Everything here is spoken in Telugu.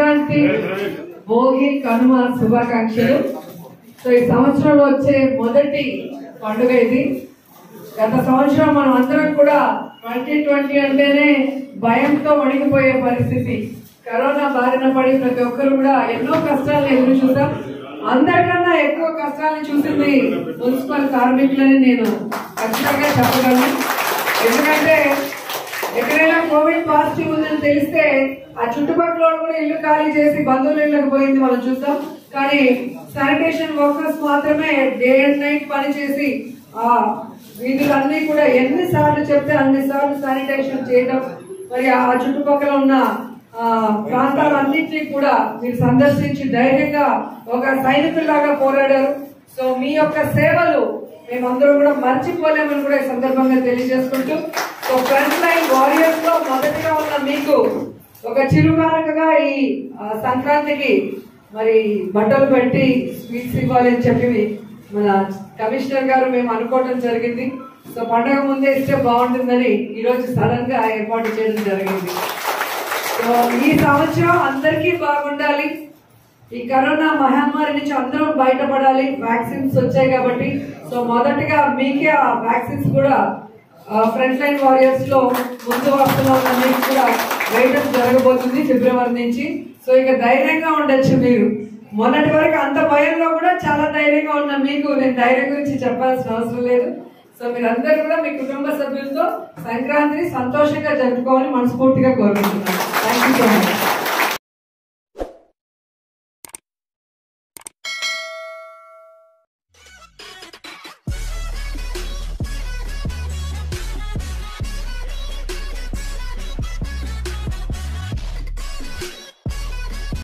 సంక్రాంతి భోగి కనుమ శుభాకాంక్షలు సో ఈ సంవత్సరంలో వచ్చే మొదటి పండుగ ఇది గత సంవత్సరం మనం అందరం కూడా ట్వంటీ ట్వంటీ అంటేనే భయంతో వణికిపోయే పరిస్థితి కరోనా బారిన పడి ప్రతి ఒక్కరు కూడా ఎన్నో కష్టాలను ఎదురు చూసాం అందరికన్నా ఎక్కువ కష్టాలను చూసింది మున్సిపల్ కార్మికులని నేను ఖచ్చితంగా చెప్పగలను ఎందుకంటే ఎక్కడైనా కోవిడ్ పాజిటివ్ ఉందని తెలిస్తే ఆ చుట్టుపక్కల వాళ్ళు కూడా ఇల్లు ఖాళీ చేసి బంధువుల ఇళ్ళకి పోయింది మనం చూసాం కానీ శానిటేషన్ వర్కర్స్ మాత్రమే డే అండ్ నైట్ పని చేసి ఆ వీధులన్నీ కూడా ఎన్ని సార్లు చెప్తే అన్ని సార్లు శానిటేషన్ చేయడం మరి ఆ చుట్టుపక్కల ఉన్న ఆ, ప్రాంతాలన్నింటినీ కూడా మీరు సందర్శించి ధైర్యంగా ఒక సైనికుల్లాగా పోరాడారు సో మీ యొక్క సేవలు మేమందరం కూడా మర్చిపోలేమని కూడా ఈ సందర్భంగా తెలియజేసుకుంటూ సో ఫ్రంట్ లైన్ వారియర్స్ లో మొదటిగా ఉన్న మీకు ఒక చిరుకారకగా ఈ ఆ, సంక్రాంతికి మరి బట్టలు పెట్టి స్వీట్స్ ఇవ్వాలి అని చెప్పి మన కమిషనర్ గారు మేము అనుకోవడం జరిగింది సో పండగ ముందే ఇస్తే బాగుంటుందని ఈ రోజు సడన్ గా ఏర్పాటు చేయడం జరిగింది సో ఈ సంవత్సరం అందరికీ బాగుండాలి ఈ కరోనా మహమ్మారి నుంచి అందరం బయటపడాలి వ్యాక్సిన్స్ వచ్చాయి కాబట్టి సో మొదటగా మీకే ఆ వ్యాక్సిన్స్ కూడా ఫ్రంట్ లైన్ వారియర్స్ లో ముందు వస్తున్న మీకు కూడా వేయడం జరగబోతుంది ఫిబ్రవరి నుంచి సో ఇక ధైర్యంగా ఉండొచ్చు మీరు మొన్నటి వరకు అంత భయంలో కూడా చాలా ధైర్యంగా ఉన్న మీకు నేను ధైర్యం గురించి చెప్పాల్సిన అవసరం లేదు సో మీరందరూ కూడా మీ కుటుంబ సభ్యులతో సంక్రాంతిని సంతోషంగా జరుపుకోవాలని మనస్ఫూర్తిగా కోరుకుంటున్నాను థ్యాంక్ యూ సో మచ్